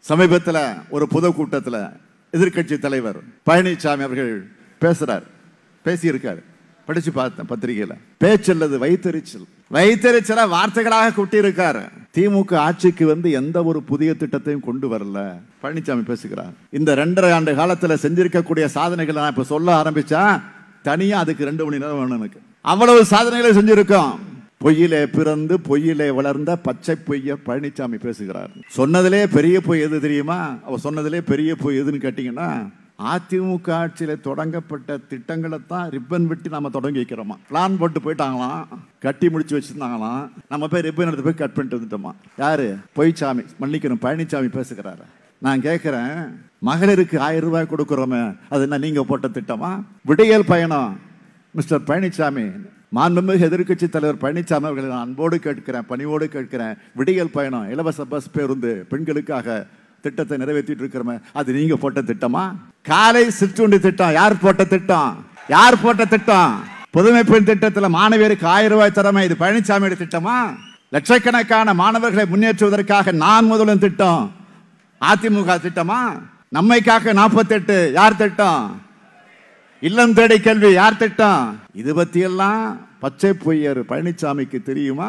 சமீபத்துல ஒரு பொது கூட்டத்துல எதிர்க்கட்சி தலைவர் பழனிசாமி அவர்கள் பேசுறார் பேசியிருக்காரு படிச்சு பார்த்தேன் பத்திரிகையில பேச்சல்லது வைத்தறிச்சல் வைத்தறிச்சல வார்த்தைகளாக கொட்டியிருக்காரு திமுக ஆட்சிக்கு வந்து எந்த ஒரு புதிய திட்டத்தையும் கொண்டு வரல பழனிசாமி பேசுகிறார் இந்த ரெண்டரை ஆண்டு காலத்துல செஞ்சிருக்கக்கூடிய சாதனைகளை நான் இப்ப சொல்ல ஆரம்பிச்சா தனியா அதுக்கு ரெண்டு மணி நேரம் வேணும் எனக்கு அவ்வளவு சாதனைகளை செஞ்சிருக்கோம் பொய்யிலே பிறந்து பொய்யிலே வளர்ந்த பச்சை பொய்ய பழனிசாமி பேசுகிறார் சொன்னதிலே பெரிய பொய் எது தெரியுமா அவர் சொன்னதிலே பெரிய பொய் எதுன்னு கேட்டீங்கன்னா அதிமுக ஆட்சியில தொடங்கப்பட்ட திட்டங்களை தான் ரிப்பன் வெட்டி நாம தொடங்கி வைக்கிறோமா பிளான் போட்டு போயிட்டாங்களாம் கட்டி முடிச்சு வச்சிருந்தாங்களாம் நம்ம போய் ரிப்பன் எடுத்து போய் கட் பண்ணிட்டு வந்துட்டோமா யாரு பொய்ச்சாமி மன்னிக்கணும் பழனிசாமி பேசுகிறாரு நான் கேட்கிறேன் மகளிருக்கு ஆயிரம் ரூபாய் கொடுக்குறோமே அது என்ன நீங்க போட்ட திட்டமா விடியல் பயணம் மிஸ்டர் பழனிசாமி மாண்புமிகு எதிர்க்கட்சி தலைவர் பழனிசாமி அவர்களை நான் அன்போடு கேட்கிறேன் பணிவோடு கேட்கிறேன் விடியல் பயணம் இலவச பஸ் பேருந்து பெண்களுக்காக திட்டத்தை நிறைவேற்றிட்டு இருக்கிறோமே அது நீங்க போட்ட திட்டமா காலை சிற்றுண்டி திட்டம் யார் போட்ட திட்டம் யார் போட்ட திட்டம் புதுமை பெண் திட்டத்துல மாணவியருக்கு ஆயிரம் ரூபாய் தரமே இது பழனிசாமியோட திட்டமா லட்சக்கணக்கான மாணவர்களை முன்னேற்றுவதற்காக நான் முதலும் திட்டம் அதிமுக திட்டமா நம்மைக்காக நாற்பத்தெட்டு யார் திட்டம் இல்லம் தேடி கல்வி யார் திட்டம் இது பத்தியெல்லாம் பச்சை பொய்யர் பழனிசாமிக்கு தெரியுமா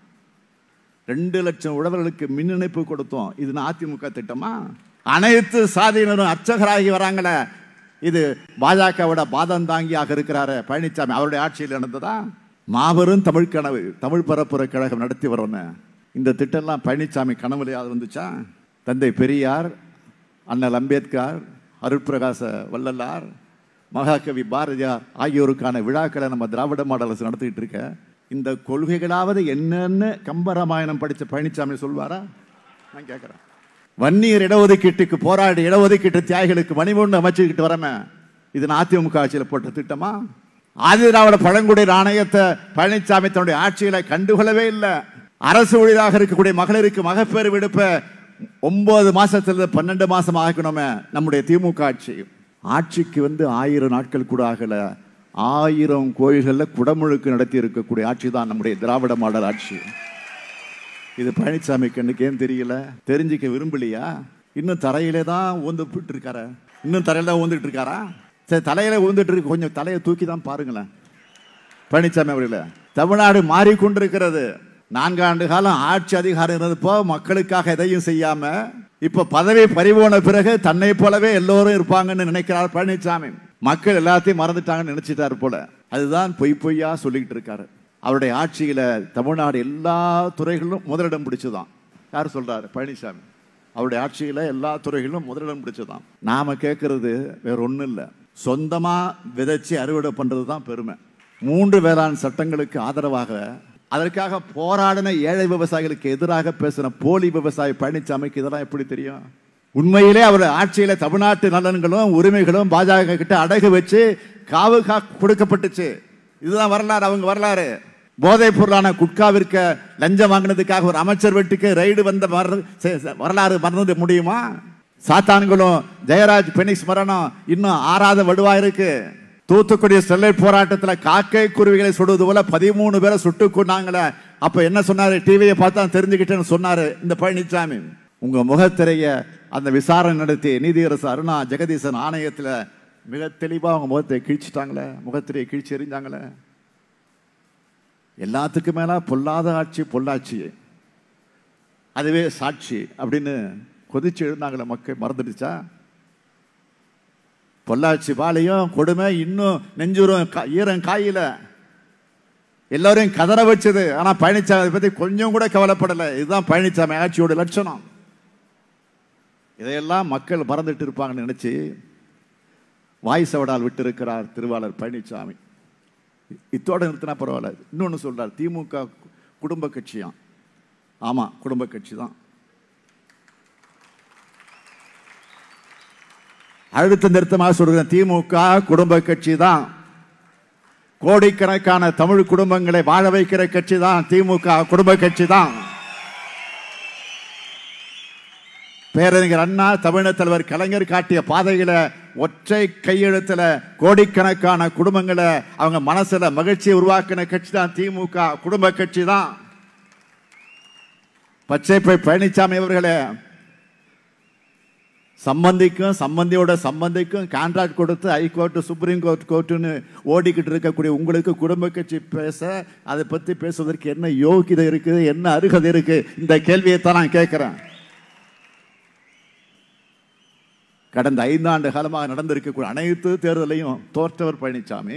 ரெண்டு லட்சம் உழவர்களுக்கு மின் இணைப்பு கொடுத்தோம் இது அதிமுக திட்டமா அனைத்து சாதியினரும் அர்ச்சகராகி வராங்களே இது பாஜகவோட பாதம் தாங்கியாக இருக்கிறாரு பழனிசாமி அவருடைய ஆட்சியில் நடந்ததா மாபெரும் தமிழ் கனவு தமிழ் பரப்புரை கழகம் நடத்தி வரோன்னு இந்த திட்டம்லாம் பழனிசாமி கனவுலையாவது வந்துச்சா தந்தை பெரியார் அண்ணல் அம்பேத்கர் அருட்பிரகாச வள்ளலார் மகாகவி பாரதியார் ஆகியோருக்கான விழாக்களை நம்ம திராவிட மாடல் அரசு நடத்திட்டு இருக்க இந்த கொள்கைகளாவது என்னன்னு கம்பராமாயணம் படிச்ச பழனிசாமி சொல்வாரா நான் கேட்கிறேன் வன்னியர் இடஒதுக்கீட்டுக்கு போராடி இடஒதுக்கீட்டு தியாகிகளுக்கு மணிமூண்டு அமைச்சுக்கிட்டு வரமே இது நான் அதிமுக ஆட்சியில் போட்ட திட்டமா ஆதி திராவிட பழங்குடியினர் ஆணையத்தை பழனிசாமி தன்னுடைய ஆட்சியில கண்டுகொள்ளவே இல்லை அரசு ஊழியராக இருக்கக்கூடிய மகளிருக்கு மகப்பேறு விடுப்ப ஒன்பது மாசத்துல பன்னெண்டு மாசம் ஆக்கணுமே நம்முடைய திமுக ஆட்சி ஆட்சிக்கு வந்து ஆயிரம் நாட்கள் கூட ஆகல ஆயிரம் கோயில்களில் குடமுழுக்கு நடத்தி இருக்கக்கூடிய ஆட்சி தான் நம்முடைய திராவிட மாடல் ஆட்சி இது பழனிசாமி கண்ணுக்கு ஏன் தெரியல தெரிஞ்சுக்க விரும்பலையா இன்னும் தரையிலே தான் ஊந்துட்டு இருக்காரு இன்னும் தரையில தான் ஊந்துட்டு இருக்காரா சரி தலையில ஊந்துட்டு இருக்கு கொஞ்சம் தலையை தூக்கி தான் பாருங்களேன் பழனிசாமி அவர்களே தமிழ்நாடு மாறிக்கொண்டிருக்கிறது நான்காண்டு காலம் ஆட்சி அதிகாரம் இருந்தப்போ மக்களுக்காக எதையும் செய்யாம இப்ப பதவி பறிபோன பிறகு தன்னை போலவே எல்லோரும் இருப்பாங்கன்னு நினைக்கிறார் பழனிசாமி மக்கள் எல்லாத்தையும் மறந்துட்டாங்கன்னு நினைச்சிட்டாரு போல அதுதான் பொய் பொய்யா சொல்லிக்கிட்டு இருக்காரு அவருடைய ஆட்சியில தமிழ்நாடு எல்லா துறைகளிலும் முதலிடம் பிடிச்சுதான் யார் சொல்றாரு பழனிசாமி அவருடைய ஆட்சியில எல்லா துறைகளிலும் முதலிடம் பிடிச்சதான் நாம கேட்கறது வேற ஒண்ணும் இல்லை சொந்தமா விதைச்சு அறுவடை பண்றது தான் பெருமை மூன்று வேளாண் சட்டங்களுக்கு ஆதரவாக அதற்காக போராடின ஏழை விவசாயிகளுக்கு எதிராக பேசின போலி விவசாயி பழனிசாமிக்கு இதெல்லாம் எப்படி தெரியும் உண்மையிலே அவர் ஆட்சியில தமிழ்நாட்டு நலன்களும் உரிமைகளும் பாஜக கிட்ட அடகு வச்சு காவு கா கொடுக்கப்பட்டுச்சு இதுதான் வரலாறு அவங்க வரலாறு போதைப் பொருளான குட்காவிற்க லஞ்சம் வாங்கினதுக்காக ஒரு அமைச்சர் வீட்டுக்கு ரைடு வந்த மற- செ- செ- வரலாறு மறந்து முடியுமா சாத்தான்குளம் ஜெயராஜ் பெனிக்ஸ் மரணம் இன்னும் ஆறாத வடுவா இருக்கு தூத்துக்குடி ஸ்டெர்லைட் போராட்டத்துல காக்கை குருவிகளை சுடுவது போல பதிமூணு பேரை சுட்டு கொண்டாங்களே அப்ப என்ன சொன்னாரு டிவியை பார்த்தா தெரிஞ்சுக்கிட்டேன்னு சொன்னாரு இந்த பழனிசாமி உங்க முகத்திரைய அந்த விசாரணை நடத்தி நீதியரசு அருணா ஜெகதீசன் ஆணையத்துல மிக தெளிவா அவங்க முகத்தை கிழிச்சிட்டாங்களே முகத்திரையை கிழிச்சு எறிஞ்சாங்களே எல்லாத்துக்கும் மேல பொல்லாத ஆட்சி பொள்ளாட்சி அதுவே சாட்சி அப்படின்னு கொதிச்சு எழுந்தாங்களே மக்கள் மறந்துடுச்சா பொள்ளாச்சி பாளையம் கொடுமை இன்னும் நெஞ்சுரம் கா- ஈரம் காயில எல்லாரையும் கதற வச்சது ஆனா பழனிசாமி அதை பத்தி கொஞ்சம் கூட கவலைப்படல இதுதான் பழனிசாமி ஆட்சியோட லட்சணம் இதையெல்லாம் மக்கள் மறந்துட்டு இருப்பாங்கன்னு நினைச்சு வாய் சவடால் விட்டு இருக்கிறார் திருவாளர் பழனிசாமி இத்தோட நிறுத்தினா பரவாயில்ல இன்னொன்னு சொல்றார் திமுக குடும்ப கட்சியாம் ஆமா குடும்ப கட்சி தான் அழுத்த நிறுத்தமாக சொல்கிறேன் திமுக குடும்ப கட்சி தான் கோடிக்கணக்கான தமிழ் குடும்பங்களை வாழ வைக்கிற கட்சி தான் திமுக குடும்ப கட்சி தான் பேரறிஞர் அண்ணா தமிழர் தலைவர் கலைஞர் காட்டிய பாதையில ஒற்றை கையெழுத்துல கோடிக்கணக்கான குடும்பங்களை அவங்க மனசுல மகிழ்ச்சியை உருவாக்கின கட்சி தான் திமுக குடும்ப கட்சி தான் பச்சைப்பை பழனிசாமி அவர்களே சம்பந்திக்கும் சம்பந்தியோட சம்பந்திக்கும் கான்ட்ராக்ட் கொடுத்து ஹைகோர்ட்டு சுப்ரீம் கோர்ட் கோர்ட்டுன்னு ஓடிக்கிட்டு இருக்கக்கூடிய உங்களுக்கு குடும்ப கட்சி பேச அதை பற்றி பேசுவதற்கு என்ன யோகிதை இருக்குது என்ன அருகதை இருக்கு இந்த கேள்வியை தான் நான் கேட்கிறேன் கடந்த ஐந்தாண்டு காலமாக நடந்திருக்கக்கூடிய அனைத்து தேர்தலையும் தோற்றவர் பழனிசாமி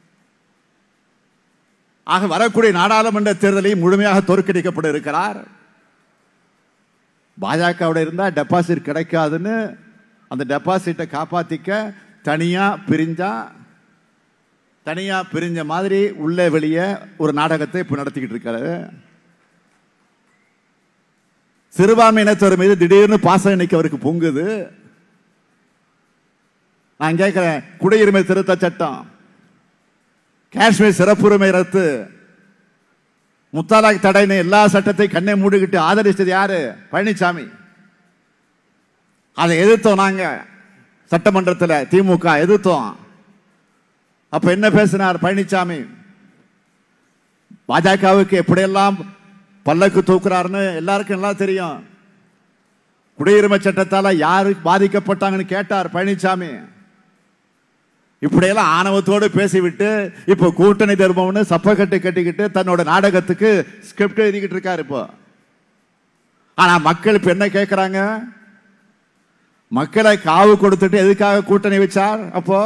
ஆக வரக்கூடிய நாடாளுமன்ற தேர்தலையும் முழுமையாக தோற்கடிக்கப்பட இருக்கிறார் பாஜகவோட இருந்தால் டெபாசிட் கிடைக்காதுன்னு அந்த டெபாசிட்டை காப்பாற்றிக்க தனியாக பிரிஞ்சா தனியாக பிரிஞ்ச மாதிரி உள்ளே வெளியே ஒரு நாடகத்தை இப்போ நடத்திக்கிட்டு இருக்காரு சிறுபான்மையினத்தவர் மீது திடீர்னு பாசம் இன்னைக்கு அவருக்கு பொங்குது நான் கேட்கிறேன் குடியுரிமை திருத்த சட்டம் காஷ்மீர் சிறப்புரிமை ரத்து முத்தாலாக் தடைன்னு எல்லா சட்டத்தையும் கண்ணை மூடிக்கிட்டு ஆதரிச்சது யாரு பழனிசாமி அதை எதிர்த்தோம் நாங்க சட்டமன்றத்தில் திமுக எதிர்த்தோம் அப்ப என்ன பேசினார் பழனிசாமி பாஜகவுக்கு எப்படியெல்லாம் பல்லக்கு தூக்குறாருன்னு எல்லாருக்கும் நல்லா தெரியும் குடியுரிமை சட்டத்தால யாரு பாதிக்கப்பட்டாங்கன்னு கேட்டார் பழனிசாமி இப்படியெல்லாம் ஆணவத்தோடு பேசிவிட்டு இப்போ கூட்டணி தர்மம்னு சப்பக்கட்டு கட்டிக்கிட்டு தன்னோட நாடகத்துக்கு ஸ்கிரிப்ட் எழுதிக்கிட்டு இருக்காரு இப்போ ஆனா மக்கள் இப்ப என்ன கேட்கிறாங்க மக்களை காவு கொடுத்துட்டு எதுக்காக கூட்டணி வச்சார் அப்போ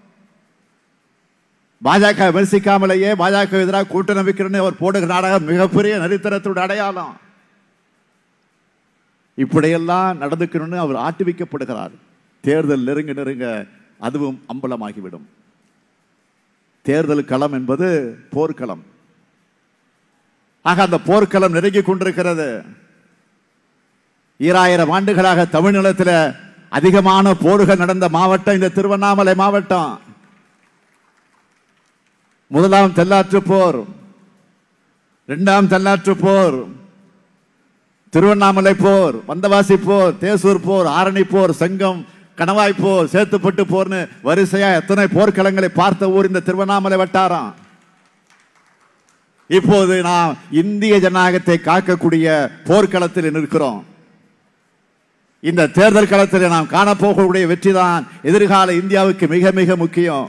பாஜக விமர்சிக்காமலேயே பாஜக எதிராக கூட்டணி வைக்கிறேன்னு அவர் போடுகிற நாடகம் மிகப்பெரிய நரித்தனத்தோட அடையாளம் இப்படியெல்லாம் நடந்துக்கணும்னு அவர் ஆட்டி வைக்கப்படுகிறார் தேர்தல் நெருங்க நெருங்க அதுவும் அம்பலமாகிவிடும் தேர்தல் களம் என்பது போர்க்களம் ஆக அந்த போர்க்களம் நெருங்கி கொண்டிருக்கிறது ஈராயிரம் ஆண்டுகளாக தமிழ்நிலத்தில் அதிகமான போர்கள் நடந்த மாவட்டம் இந்த திருவண்ணாமலை மாவட்டம் முதலாம் தெல்லாற்று போர் இரண்டாம் தெல்லாற்று போர் திருவண்ணாமலை போர் வந்தவாசி போர் தேசூர் போர் ஆரணி போர் செங்கம் கணவாய் போர் சேத்துப்பட்டு போர்னு வரிசையா எத்தனை போர்க்களங்களை பார்த்த ஊர் இந்த திருவண்ணாமலை வட்டாரம் இப்போது நாம் இந்திய ஜனநாயகத்தை காக்கக்கூடிய போர்க்களத்தில் நிற்கிறோம் இந்த தேர்தல் களத்தில் நாம் காணப்போகக்கூடிய வெற்றி தான் எதிர்கால இந்தியாவுக்கு மிக மிக முக்கியம்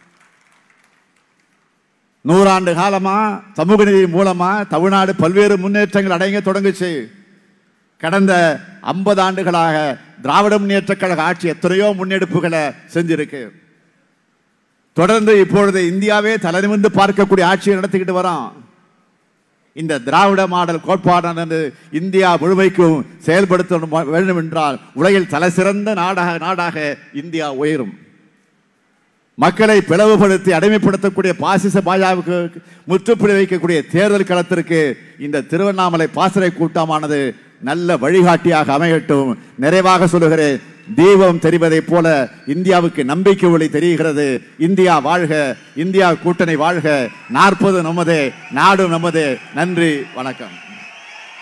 நூறாண்டு காலமா சமூக நீதி மூலமா தமிழ்நாடு பல்வேறு முன்னேற்றங்கள் அடைங்க தொடங்குச்சு கடந்த ஐம்பது ஆண்டுகளாக திராவிட முன்னேற்ற கழக ஆட்சி எத்தனையோ முன்னெடுப்புகளை செஞ்சிருக்கு தொடர்ந்து இப்பொழுது இந்தியாவே தலைநிமிர்ந்து பார்க்கக்கூடிய ஆட்சியை நடத்திக்கிட்டு வரோம் இந்த திராவிட மாடல் கோட்பாடானது இந்தியா முழுமைக்கும் செயல்படுத்த வேண்டும் என்றால் உலகில் தலை சிறந்த நாடாக நாடாக இந்தியா உயரும் மக்களை பிளவுபடுத்தி அடிமைப்படுத்தக்கூடிய பாசிச பாஜகவுக்கு முற்றுப்புள்ளி வைக்கக்கூடிய தேர்தல் களத்திற்கு இந்த திருவண்ணாமலை பாசறை கூட்டமானது நல்ல வழிகாட்டியாக அமையட்டும் நிறைவாக சொல்லுகிறேன் தீபம் தெரிவதைப் போல இந்தியாவுக்கு நம்பிக்கை ஒளி தெரிகிறது இந்தியா வாழ்க இந்தியா கூட்டணி வாழ்க நாற்பது நமதே நாடு நமதே நன்றி வணக்கம்